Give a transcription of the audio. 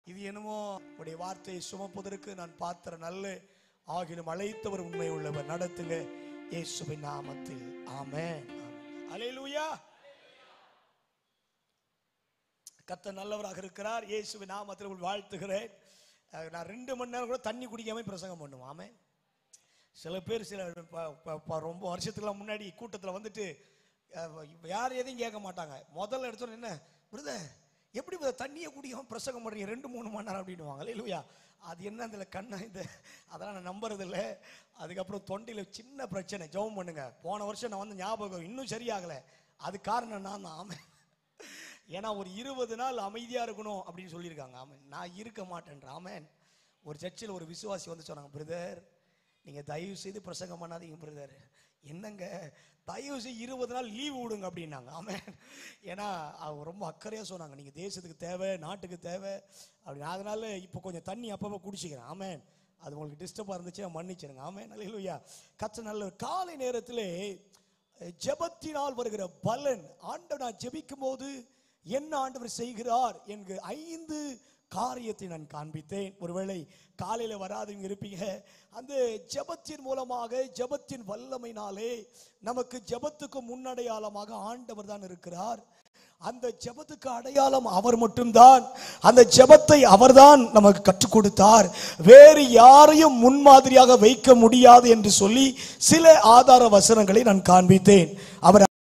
இது என்னமோ உடைய வார்த்தையை சுமப்பதற்கு நான் பாத்திர நல்ல ஆகிலும் அழைத்தவர் உண்மை உள்ளவர் நடத்துங்க இயேசுவின் நாமத்தில் ஆமென் அலையலூயா கத்த நல்லவராக இருக்கிறார் இயேசுவின் நாமத்தில் உங்கள் வாழ்த்துகிறேன் அஹ் நான் ரெண்டு மணி நேரம் கூட தண்ணி குடிக்காம பிரசங்கம் பண்ணுவோம் ஆமென் சில பேர் சில ப- ப- ப- ரொம்ப வருஷத்துக்குலாம் முன்னாடி கூட்டத்தில் வந்துட்டு அஹ், யார் எதையும் கேட்க மாட்டாங்க முதல்ல எடுத்தோன்னு என்ன பிரதர் எப்படி brother தண்ணியை குடிக்காம பிரசங்கம் பண்ணுறீங்க ரெண்டு மூணு மணி நேரம் அப்படின்னுவாங்க இல்லையா அது என்ன அதில் கண்ணா இந்த அதெல்லாம் நான் நம்புறது இல்லை அதுக்கப்புறம் தொண்டையில் சின்ன பிரச்சனை ஜெபம் பண்ணுங்க போன வருஷம் நான் வந்து ஞாபகம் இன்னும் சரியாகலை அது காரணம் நான் தான் ஆமென் ஏன்னா ஒரு இருபது நாள் அமைதியா இருக்கணும் அப்படின்னு சொல்லியிருக்காங்க ஆமென் நான் இருக்க மாட்டேன்றேன் ஆமென் ஒரு சர்ச்சில் ஒரு விசுவாசி வந்து சொன்னாங்க பிரதர் நீங்க தயவு செய்து பிரசங்கம் பண்ணாதீங்க பிரதர் என்னங்க தயவு செய்து இருபது நாள் லீவு விடுங்க அப்படின்னாங்க ஆமென் ஏன்னா அவங்க ரொம்ப அக்கறையா சொன்னாங்க நீங்க தேசத்துக்கு தேவை நாட்டுக்கு தேவை அப்படின்னு அதனால இப்போ கொஞ்சம் தண்ணி அப்பப்போ குடிச்சிக்கிறேன் ஆமென் அது உங்களுக்கு டிஸ்டர்பாக இருந்துச்சுன்னா மன்னிச்சிருங்க ஆமென் அல்லேலூயா கச்ச நல்ல காலை நேரத்திலே ஜெபத்தினால் வருகிற பலன் ஆண்டவர் நான் ஜெபிக்கும் போது என்ன ஆண்டவர் செய்கிறார் என்கிற ஐந்து காரியத்தை நான் காண்பித்தேன் ஒருவேளை காலையில வராதவங்க இருப்பீங்க அந்த ஜெபத்தின் மூலமாக ஜெபத்தின் வல்லமையினாலே நமக்கு ஜெபத்துக்கு முன்னடையாளமாக ஆண்டவர் தான் இருக்கிறார் அந்த ஜெபத்துக்கு அடையாளம் அவர் மட்டும்தான் அந்த ஜெபத்தை அவர்தான் நமக்கு கற்றுக் கொடுத்தார் வேறு யாரையும் முன்மாதிரியாக வைக்க முடியாது என்று சொல்லி சில ஆதார வசனங்களை நான் காண்பித்தேன் அவர்